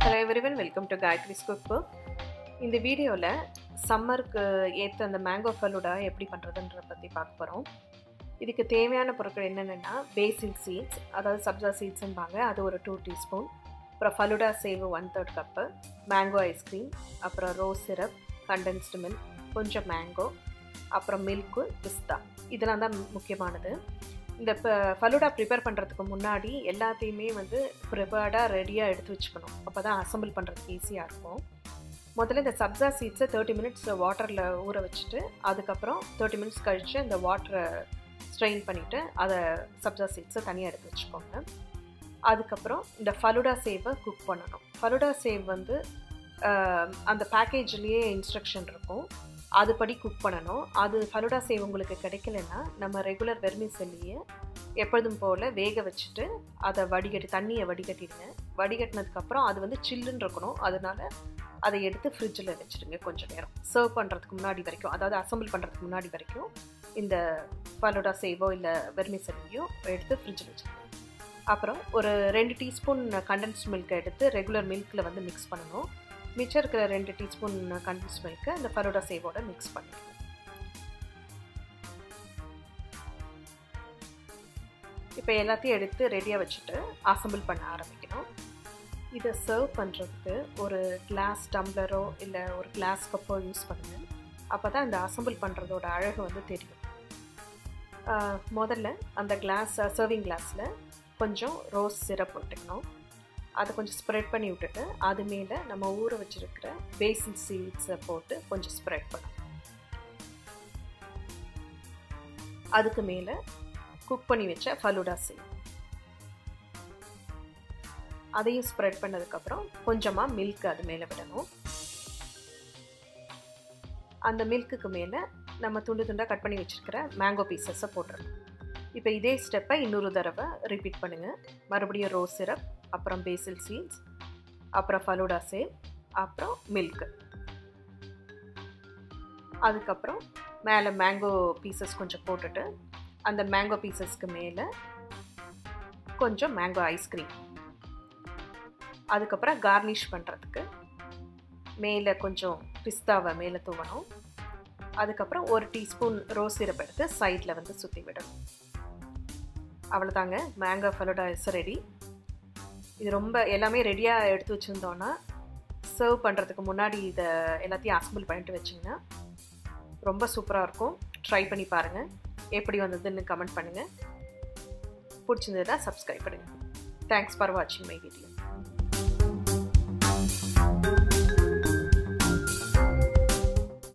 hello everyone welcome to Gayathri's cook book இந்த வீடியோவில் சம்மருக்கு ஏற்ற அந்த மேங்கோ ஃபலூடா எப்படி பண்ணுறதுன்ற பற்றி பார்க்க போகிறோம் இதுக்கு தேவையான பொருட்கள் என்னென்னா பேசில் சீட்ஸ் அதாவது சப்ஜா சீட்ஸும்பாங்க அது ஒரு டூ டீஸ்பூன் அப்புறம் ஃபலூடா சேவு one third cup mango ice cream அப்புறம் ரோஸ் சிரப் கண்டென்ஸ்டு மில்க் கொஞ்சம் மேங்கோ அப்புறம் மில்க்கு பிஸ்தா இதெல்லாம் தான் முக்கியமானது இந்த ஃபலூடா ப்ரிப்பேர் பண்ணுறதுக்கு முன்னாடி எல்லாத்தையுமே வந்து ப்ரிப்பேர்டாக ரெடியாக எடுத்து வச்சுக்கணும் அப்போ தான் அசம்பிள் பண்ணுறதுக்கு ஈஸியாக இருக்கும் முதல்ல இந்த சப்ஜா சீட்ஸை தேர்ட்டி மினிட்ஸ் வாட்டரில் ஊற வச்சுட்டு அதுக்கப்புறம் தேர்ட்டி மினிட்ஸ் கழித்து அந்த வாட்டரை ஸ்ட்ரெயின் பண்ணிவிட்டு அதை சப்ஜா சீட்ஸை தனியாக எடுத்து வச்சுக்கோங்க அதுக்கப்புறம் இந்த ஃபலுடா சேவை குக் பண்ணணும் ஃபலுடா சேவ் வந்து அந்த பேக்கேஜ்லேயே இன்ஸ்ட்ரக்ஷன் இருக்கும் அதுபடி குக் பண்ணணும் அது ஃபலுடா சேவ் உங்களுக்கு கிடைக்கலன்னா நம்ம ரெகுலர் வெர்மிசெல்லியை எப்பொழுதும் போல் வேக வச்சுட்டு அதை வடிகட்டி தண்ணியை வடிகட்டிடுங்க வடிகட்டினதுக்கப்புறம் அது வந்து சில்லுன்னு இருக்கணும் அதனால அதை எடுத்து ஃப்ரிட்ஜில் வச்சுடுங்க கொஞ்சம் நேரம் சர்வ் பண்ணுறதுக்கு முன்னாடி வரைக்கும் அதாவது அசம்பிள் பண்ணுறதுக்கு முன்னாடி வரைக்கும் இந்த ஃபலுடா சேவோ இல்லை வெர்மிசெல்லியோ எடுத்து ஃப்ரிட்ஜில் வச்சுருங்க அப்புறம் ஒரு ரெண்டு டீஸ்பூன் கண்டென்ஸ்ட் மில்க் எடுத்து ரெகுலர் மில்கில் வந்து மிக்ஸ் பண்ணணும் மிச்சம் இருக்கிற ரெண்டு டீஸ்பூன் கண்டென்ஸ் மில்க்கு அந்த ஃபரோடா சேவோட மிக்ஸ் பண்ணிடுங்க இப்போ எல்லாத்தையும் எடுத்து ரெடியாக வச்சுட்டு அசம்பிள் பண்ண ஆரம்பிக்கணும் இதை சர்வ் பண்ணுறதுக்கு ஒரு கிளாஸ் டம்ளரோ இல்லை ஒரு கிளாஸ் கப்போ யூஸ் பண்ணுங்கள் அப்போ தான் இந்த அசம்பிள் பண்ணுறதோட அழகு வந்து தெரியும் முதல்ல அந்த கிளாஸ் சர்விங் கிளாஸில் கொஞ்சம் ரோஸ் சிரப் போட்டுக்கணும் அதை கொஞ்சம் ஸ்ப்ரெட் பண்ணி விட்டுட்டு அது மேலே நம்ம ஊற வச்சுருக்கிற பேசில் சீட்ஸை போட்டு கொஞ்சம் ஸ்ப்ரெட் பண்ணணும் அதுக்கு மேலே குக் பண்ணி வச்ச ஃபலூடா சீட் அதையும் ஸ்ப்ரெட் பண்ணதுக்கப்புறம் கொஞ்சமாக மில்க் அது மேலே விடணும் அந்த மில்க்குக்கு மேலே நம்ம துண்டு துண்டாக கட் பண்ணி வச்சுருக்கிற மேங்கோ பீசஸை போட்டுடணும் இப்போ இதே ஸ்டெப்பை இன்னொரு தடவை ரிப்பீட் பண்ணுங்கள் மறுபடியும் ரோஸ் சிரப் அப்புறம் பேசில் சீட்ஸ் அப்புறம் ஃபலூடா சேவ் அப்புறம் மில்க்கு அதுக்கப்புறம் மேலே மேங்கோ பீசஸ் கொஞ்சம் போட்டுட்டு அந்த மேங்கோ பீசஸ்க்கு மேலே கொஞ்சம் மேங்கோ ஐஸ்கிரீம் அதுக்கப்புறம் கார்னிஷ் பண்ணுறதுக்கு மேலே கொஞ்சம் பிஸ்தாவை மேலே தூவணும் அதுக்கப்புறம் ஒரு டீஸ்பூன் ரோஸ் சிரப் எடுத்து சைடில் வந்து சுற்றி விடணும் அவ்வளோதாங்க மேங்கோ ஃபலூடா இஸ் ரெடி இது ரொம்ப எல்லாமே ரெடியாக எடுத்து வச்சுருந்தோன்னா சர்வ் பண்ணுறதுக்கு முன்னாடி இதை எல்லாத்தையும் அசம்பிள் பண்ணிட்டு வச்சிங்கன்னா ரொம்ப சூப்பராக இருக்கும் ட்ரை பண்ணி பாருங்கள் எப்படி வந்ததுன்னு கமெண்ட் பண்ணுங்கள் பிடிச்சிருந்ததுன்னா சப்ஸ்கிரைப் பண்ணுங்கள் தேங்க்ஸ் ஃபார் வாட்சிங் மை வீடியோ